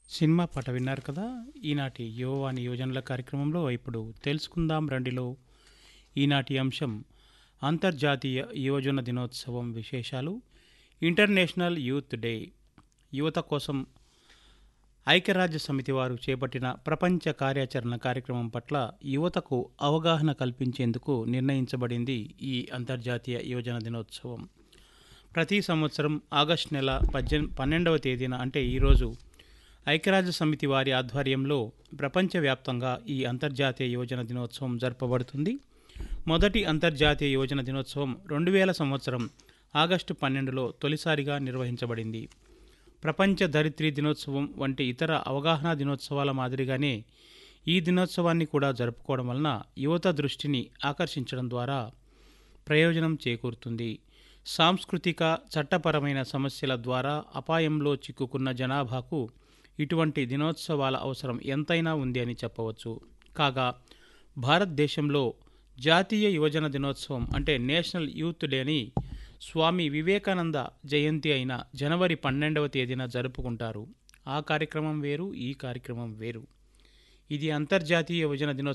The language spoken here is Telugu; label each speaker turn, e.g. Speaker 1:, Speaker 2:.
Speaker 1: సినిమా పాట విన్నారు కదా ఈనాటి యువవాణి యోజనల కార్యక్రమంలో ఇప్పుడు తెలుసుకుందాం రండిలో ఈనాటి అంశం అంతర్జాతీయ యువజన దినోత్సవం విశేషాలు ఇంటర్నేషనల్ యూత్ డే యువత కోసం ఐక్యరాజ్య సమితి వారు చేపట్టిన ప్రపంచ కార్యాచరణ కార్యక్రమం పట్ల యువతకు అవగాహన కల్పించేందుకు నిర్ణయించబడింది ఈ అంతర్జాతీయ యువజన దినోత్సవం ప్రతి సంవత్సరం ఆగస్టు నెల పద్దెన్ పన్నెండవ తేదీన అంటే ఈరోజు ఐక్యరాజ్య సమితి వారి ఆధ్వర్యంలో ప్రపంచవ్యాప్తంగా ఈ అంతర్జాతీయ యువజన దినోత్సవం జరపబడుతుంది మొదటి అంతర్జాతీయ యువజన దినోత్సవం రెండు వేల సంవత్సరం ఆగస్టు పన్నెండులో తొలిసారిగా నిర్వహించబడింది ప్రపంచ ధరిత్రి దినోత్సవం వంటి ఇతర అవగాహన దినోత్సవాల మాదిరిగానే ఈ దినోత్సవాన్ని కూడా జరుపుకోవడం వలన యువత దృష్టిని ఆకర్షించడం ద్వారా ప్రయోజనం చేకూరుతుంది సాంస్కృతిక చట్టపరమైన సమస్యల ద్వారా అపాయంలో చిక్కుకున్న జనాభాకు ఇటువంటి దినోత్సవాల అవసరం ఎంతైనా ఉంది అని చెప్పవచ్చు కాగా భారతదేశంలో జాతీయ యువజన దినోత్సవం అంటే నేషనల్ యూత్ డేని స్వామి వివేకానంద జయంతి అయిన జనవరి పన్నెండవ తేదీన జరుపుకుంటారు ఆ కార్యక్రమం వేరు ఈ కార్యక్రమం వేరు ఇది అంతర్జాతీయ యువజన దినోత్సవం